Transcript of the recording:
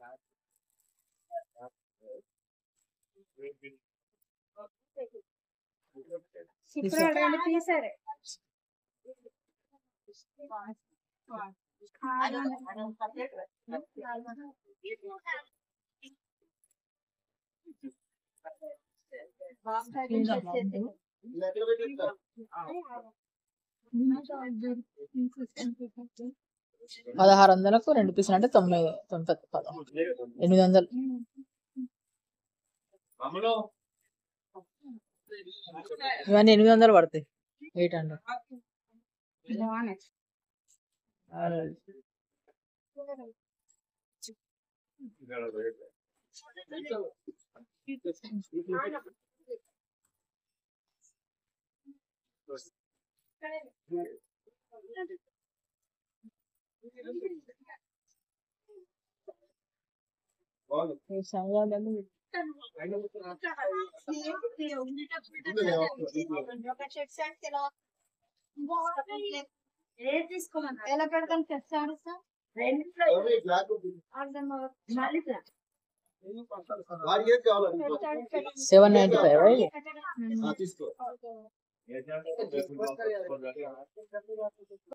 ఇప్పుడు రెండు తీసారు పదహారు వందలకు రెండు పీసులు అంటే తొమ్మిది తొమ్మిది పద- ఎనిమిది వందలు ఇవన్నీ ఎనిమిది వందలు పడతాయి ఎయిట్ హండ్రెడ్ ఏది తీసుకోమన్నా ఎలా పెడతాను తెస్తాడు సార్ అర్థం సెవెన్ నైన్టీ ఫైవ్ పెట్టాడు తీసుకో